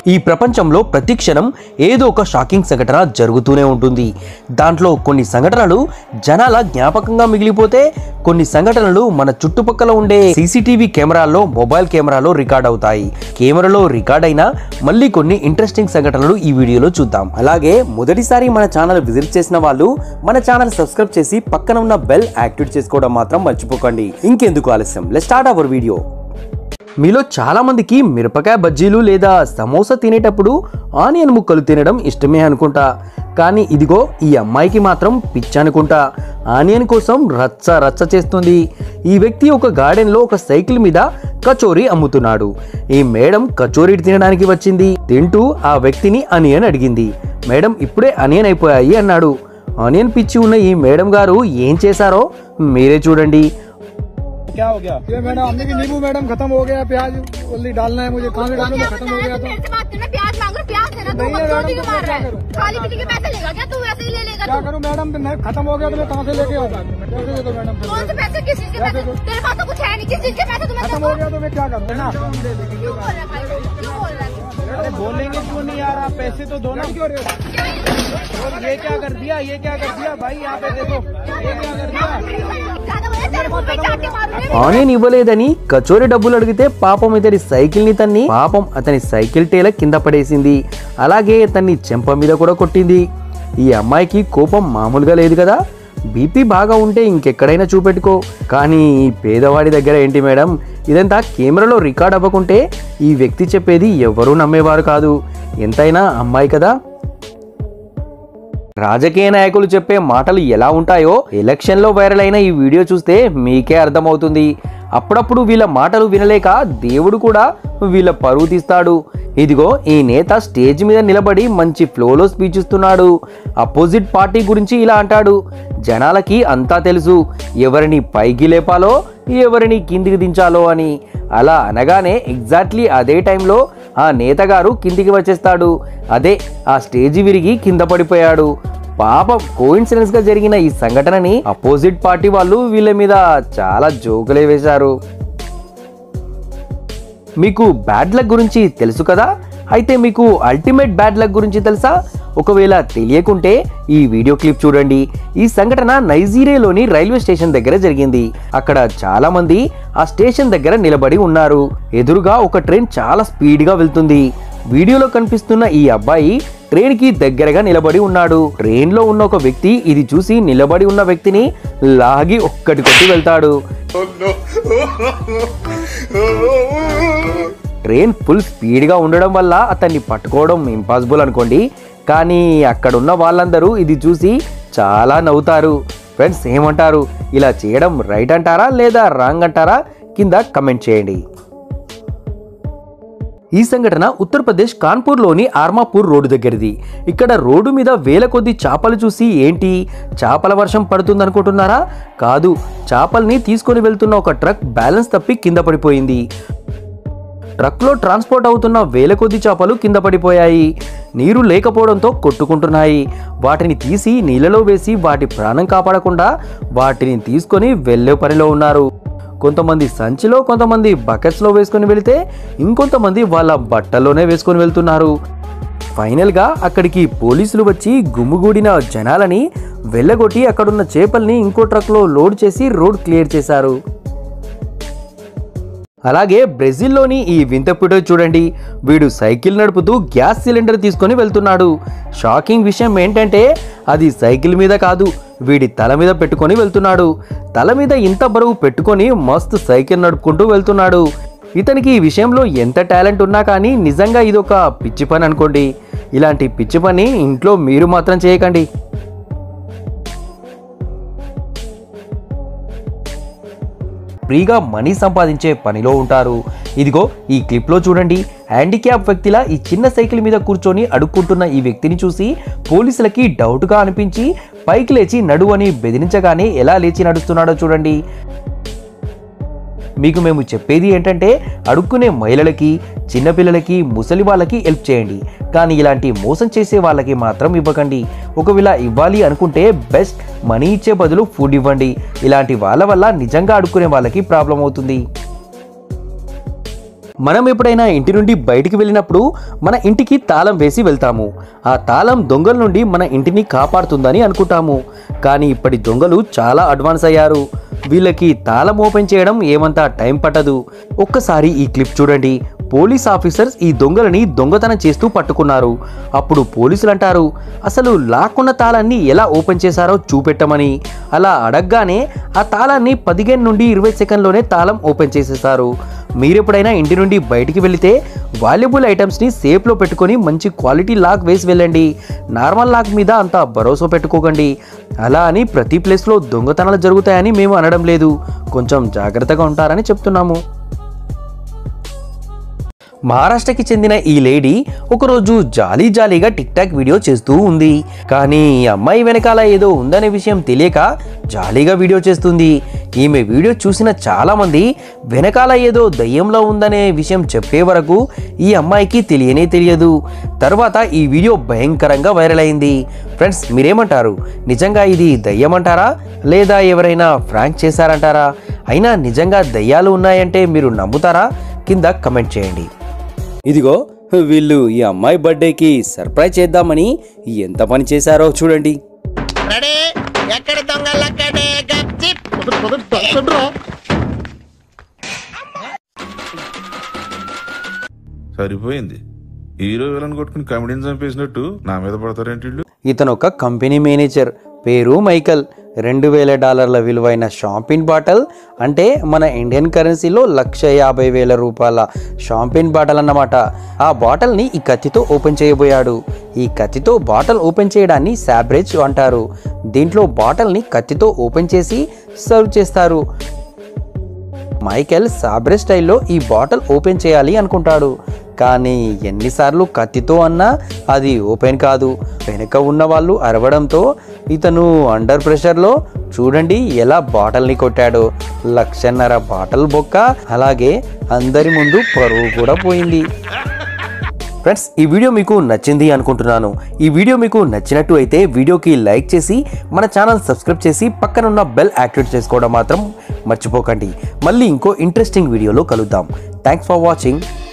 ఈ ప్రపంచంలో ప్రతి క్షణం ఏదో ఒక షాకింగ్ సంఘటన జరుగుతూనే ఉంటుంది దాంట్లో కొన్ని సంఘటనలు జనాల జ్ఞాపకంగా మిగిలిపోతే కొన్ని సంఘటనలు మన చుట్టుపక్కల ఉండే సీసీటీవీ కెమెరాల్లో మొబైల్ కెమెరాలో రికార్డ్ అవుతాయి కెమెరాలో రికార్డ్ అయిన మళ్ళీ కొన్ని ఇంట్రెస్టింగ్ సంఘటనలు ఈ వీడియోలో చూద్దాం అలాగే మొదటిసారి మన ఛానల్ విజిట్ చేసిన వాళ్ళు మన ఛానల్ సబ్స్క్రైబ్ చేసి పక్కన ఉన్న బెల్ యాక్టివేట్ చేసుకోవడం మాత్రం మర్చిపోకండి ఇంకెందుకు ఆలస్యం లెట్ స్టార్ట్ అవర్ వీడియో మీలో చాలా మందికి మిరపకాయ బజ్జీలు లేదా సమోసా తినేటప్పుడు ఆనియన్ ముక్కలు తినడం ఇష్టమే అనుకుంటా కానీ ఇదిగో ఈ అమ్మాయికి మాత్రం పిచ్చి అనుకుంటా ఆనియన్ కోసం రచ్చ రచ్చ చేస్తుంది ఈ వ్యక్తి ఒక గార్డెన్లో ఒక సైకిల్ మీద కచోరీ అమ్ముతున్నాడు ఈ మేడం కచోరీ తినడానికి వచ్చింది తింటూ ఆ వ్యక్తిని అనియన్ అడిగింది మేడం ఇప్పుడే అనియన్ అయిపోయాయి అన్నాడు ఆనియన్ పిచ్చి ఉన్న ఈ మేడం గారు ఏం చేశారో మీరే చూడండి क्या हो गया ये मैडम हमने की नींबू मैडम खत्म हो गया प्याज जल्दी डालना है मुझे कहाँ से डालूं मैं खत्म हो गया तो मेरे से बात करना प्याज मांग रहा प्याज है ना तू नहीं है बकचोदी मैडम, क्यों मार रहा है तो क्या खाली पीने के पैसे लेगा क्या तू वैसे ही ले लेगा क्या तू करूं मैडम मैं खत्म हो गया तो मैं कहाँ से लेके आऊँ पैसे दे दो मैडम कौन से पैसे किस चीज के पैसे तेरे पास तो कुछ है नहीं किस चीज के पैसे तुम्हें खत्म हो गया तो मैं क्या करूँ है ना क्यों बोल रहा है भाई क्यों बोल रहा है अरे बोलेंगे क्यों नहीं यार आप पैसे तो दो ना और ये क्या कर दिया ये क्या कर दिया भाई यहाँ पे देखो ये क्या कर दिया ज्यादा बोले तेरे मुंह पे चाटे मारूंगी ఆనియన్ ఇవ్వలేదని కచోరీ డబ్బులు అడిగితే పాపం ఇతని సైకిల్ ని తన్ని పాపం అతని సైకిల్ టేల కింద పడేసింది అలాగే తన్ని చెంప మీద కూడా కొట్టింది ఈ అమ్మాయికి కోపం మామూలుగా లేదు కదా బీపీ బాగా ఉంటే ఇంకెక్కడైనా చూపెట్టుకో కానీ ఈ పేదవాడి దగ్గర ఏంటి మేడం ఇదంతా కెమెరాలో రికార్డ్ అవ్వకుంటే ఈ వ్యక్తి చెప్పేది ఎవరూ నమ్మేవారు కాదు ఎంతైనా అమ్మాయి కదా రాజకీయ నాయకులు చెప్పే మాటలు ఎలా ఉంటాయో ఎలక్షన్లో వైరల్ అయిన ఈ వీడియో చూస్తే మీకే అర్థమవుతుంది అప్పుడప్పుడు వీళ్ళ మాటలు వినలేక దేవుడు కూడా వీళ్ళ పరువు తీస్తాడు ఇదిగో ఈ నేత స్టేజ్ మీద నిలబడి మంచి ఫ్లోలో స్పీచ్ ఇస్తున్నాడు అపోజిట్ పార్టీ గురించి ఇలా అంటాడు జనాలకి అంతా తెలుసు ఎవరిని పైకి లేపాలో ఎవరిని కిందికి దించాలో అని అలా అనగానే ఎగ్జాక్ట్లీ అదే టైంలో ఆ నేతగారు కిందికి వచ్చేస్తాడు అదే ఆ స్టేజి విరిగి కింద పడిపోయాడు పాపం కోయిన్సిడెన్స్ గా జరిగిన ఈ సంఘటనని అపోజిట్ పార్టీ వాళ్ళు వీళ్ళ మీద చాలా జోకులే వేశారు మీకు బ్యాడ్ లక్ గురించి తెలుసు కదా అయితే మీకు అల్టిమేట్ బ్యాడ్ లక్ గురించి తెలుసా ఒకవేళ తెలియకుంటే ఈ వీడియో క్లిప్ చూడండి ఈ సంఘటన నైజీరియాలోని రైల్వే స్టేషన్ దగ్గర జరిగింది అక్కడ చాలా మంది ఆ స్టేషన్ దగ్గర నిలబడి ఉన్నారు ఎదురుగా ఒక ట్రైన్ చాలా స్పీడ్గా వెళ్తుంది వీడియోలో కనిపిస్తున్న ఈ అబ్బాయి ట్రైన్ కి దగ్గరగా నిలబడి ఉన్నాడు ట్రైన్ లో ఉన్న ఒక వ్యక్తి ఇది చూసి నిలబడి ఉన్న వ్యక్తిని లాగి ఒక్కటి కొట్టి వెళ్తాడు ట్రైన్ ఫుల్ స్పీడ్గా ఉండడం వల్ల అతన్ని పట్టుకోవడం ఇంపాసిబుల్ అనుకోండి కానీ అక్కడ ఉన్న వాళ్ళందరూ ఇది చూసి చాలా నవ్వుతారు ఫ్రెండ్స్ ఏమంటారు ఇలా చేయడం రైట్ అంటారా లేదా రాంగ్ అంటారా కింద కమెంట్ చేయండి ఈ సంఘటన ఉత్తరప్రదేశ్ కాన్పూర్లోని ఆర్మాపూర్ రోడ్డు దగ్గరిది ఇక్కడ రోడ్డు మీద వేల కొద్ది చేపలు చూసి ఏంటి చేపల వర్షం పడుతుందనుకుంటున్నారా కాదు చేపల్ని తీసుకొని వెళ్తున్న ఒక ట్రక్ బ్యాలెన్స్ తప్పి కింద పడిపోయింది ట్రక్లో ట్రాన్స్పోర్ట్ అవుతున్న వేల కొద్ది చేపలు కింద పడిపోయాయి నీరు లేకపోవడంతో కొట్టుకుంటున్నాయి వాటిని తీసి నీళ్ళలో వేసి వాటి ప్రాణం కాపాడకుండా వాటిని తీసుకొని వెళ్ళే పనిలో ఉన్నారు కొంతమంది సంచిలో కొంతమంది బకెట్స్లో వేసుకొని వెళితే ఇంకొంతమంది వాళ్ళ బట్టల్లోనే వేసుకొని వెళ్తున్నారు ఫైనల్గా అక్కడికి పోలీసులు వచ్చి గుమ్ముగూడిన జనాలని వెళ్ళగొట్టి అక్కడున్న చేపల్ని ఇంకో ట్రక్లో లోడ్ చేసి రోడ్ క్లియర్ చేశారు అలాగే బ్రెజిల్లోని ఈ వింత ఫోటో చూడండి వీడు సైకిల్ నడుపుతూ గ్యాస్ సిలిండర్ తీసుకొని వెళ్తున్నాడు షాకింగ్ విషయం ఏంటంటే అది సైకిల్ మీద కాదు వీడి తల మీద పెట్టుకొని వెళ్తున్నాడు తల మీద ఇంత బరువు పెట్టుకొని మస్తు సైకిల్ నడుపుకుంటూ వెళ్తున్నాడు ఇతనికి ఈ విషయంలో ఎంత టాలెంట్ ఉన్నా కానీ నిజంగా ఇది ఒక పిచ్చి పని అనుకోండి ఇలాంటి పిచ్చి పని ఇంట్లో మీరు మాత్రం చేయకండి ఫ్రీగా మనీ సంపాదించే పనిలో ఉంటారు ఇదిగో ఈ క్లిప్లో చూడండి హ్యాండిక్యాప్ వ్యక్తిలా ఈ చిన్న సైకిల్ మీద కూర్చొని అడుక్కుంటున్న ఈ వ్యక్తిని చూసి పోలీసులకి డౌట్గా అనిపించి పైకి లేచి నడు అని బెదిరించగానే ఎలా లేచి నడుస్తున్నాడో చూడండి మీకు మేము చెప్పేది ఏంటంటే అడుక్కునే మహిళలకి చిన్నపిల్లలకి ముసలి వాళ్ళకి హెల్ప్ చేయండి కానీ ఇలాంటి మోసం చేసే వాళ్ళకి మాత్రం ఇవ్వకండి ఒకవేళ ఇవ్వాలి అనుకుంటే బెస్ట్ మనీ ఇచ్చే బదులు ఫుడ్ ఇవ్వండి ఇలాంటి వాళ్ళ వల్ల నిజంగా అడుక్కునే వాళ్ళకి ప్రాబ్లం అవుతుంది మనం ఎప్పుడైనా ఇంటి నుండి బయటికి వెళ్ళినప్పుడు మన ఇంటికి తాళం వేసి వెళ్తాము ఆ తాళం దొంగల నుండి మన ఇంటిని కాపాడుతుందని అనుకుంటాము కానీ ఇప్పటి దొంగలు చాలా అడ్వాన్స్ అయ్యారు వీళ్ళకి తాళం ఓపెన్ చేయడం ఏమంతా టైం పట్టదు ఒక్కసారి ఈ క్లిప్ చూడండి పోలీస్ ఆఫీసర్స్ ఈ దొంగలని దొంగతనం చేస్తూ పట్టుకున్నారు అప్పుడు పోలీసులు అంటారు అసలు లాక్కున్న తాళాన్ని ఎలా ఓపెన్ చేశారో చూపెట్టమని అలా అడగగానే ఆ తాళాన్ని పదిహేను నుండి ఇరవై సెకండ్లోనే తాళం ఓపెన్ చేసేశారు మీరెప్పుడైనా ఇంటి నుండి బయటికి వెళితే వాల్యుబుల్ ఐటమ్స్ని సేఫ్లో పెట్టుకొని మంచి క్వాలిటీ లాక్ వేసి వెళ్ళండి నార్మల్ లాక్ మీద అంత భరోసా పెట్టుకోకండి అలా అని ప్రతి ప్లేస్లో దొంగతనాలు జరుగుతాయని మేము అనడం లేదు కొంచెం జాగ్రత్తగా ఉంటారని చెప్తున్నాము మహారాష్ట్రకి చెందిన ఈ లేడీ ఒకరోజు జాలీ జాలీగా టిక్ టాక్ వీడియో చేస్తూ ఉంది కానీ ఈ అమ్మాయి వెనకాల ఏదో ఉందనే విషయం తెలియక జాలీగా వీడియో చేస్తుంది ఈమె వీడియో చూసిన చాలామంది వెనకాల ఏదో దయ్యంలో ఉందనే విషయం చెప్పే వరకు ఈ అమ్మాయికి తెలియనే తెలియదు తర్వాత ఈ వీడియో భయంకరంగా వైరల్ అయింది ఫ్రెండ్స్ మీరేమంటారు నిజంగా ఇది దయ్యమంటారా లేదా ఎవరైనా ఫ్రాంక్ చేశారంటారా అయినా నిజంగా దయ్యాలు ఉన్నాయంటే మీరు నమ్ముతారా కింద కమెంట్ చేయండి ఇదిగో వీళ్ళు ఈ అమ్మాయి బర్త్డేకి సర్ప్రైజ్ చేద్దామని ఎంత పని చేశారో చూడండి రెడీ ఎక్కడ దొంగలక్కడే గప్చిప్ సరిపోయింది హీరో విలన్ కొట్టుకుని కమెడీని చంపేసినట్టు నా మీద పడతారేంటి వీళ్ళు? ఇతను ఒక కంపెనీ మేనేజర్ పేరు మైకల్ రెండు వేల డాలర్ల విలువైన షాంపిన్ బాటిల్ అంటే మన ఇండియన్ కరెన్సీలో లక్ష యాభై వేల రూపాయల షాంపిన్ బాటిల్ అన్నమాట ఆ బాటిల్ని ఈ కత్తితో ఓపెన్ చేయబోయాడు ఈ కత్తితో బాటిల్ ఓపెన్ చేయడాన్ని శాబ్రేజ్ అంటారు దీంట్లో బాటిల్ని కత్తితో ఓపెన్ చేసి సర్వ్ చేస్తారు మైకెల్ సాబ్రే స్టైల్లో ఈ బాటిల్ ఓపెన్ చేయాలి అనుకుంటాడు కానీ ఎన్నిసార్లు కత్తితో అన్నా అది ఓపెన్ కాదు వెనుక ఉన్న వాళ్ళు అరవడంతో ఇతను అండర్ ప్రెషర్లో చూడండి ఎలా బాటిల్ని కొట్టాడో లక్షన్నర బాటిల్ బొక్క అలాగే అందరి ముందు పరువు కూడా పోయింది ఫ్రెండ్స్ ఈ వీడియో మీకు నచ్చింది అనుకుంటున్నాను ఈ వీడియో మీకు నచ్చినట్టు అయితే వీడియోకి లైక్ చేసి మన ఛానల్ సబ్స్క్రైబ్ చేసి పక్కనున్న బెల్ యాక్టివేట్ చేసుకోవడం మాత్రం మర్చిపోకండి మళ్ళీ ఇంకో ఇంట్రెస్టింగ్ వీడియోలో కలుద్దాం థ్యాంక్స్ ఫర్ వాచింగ్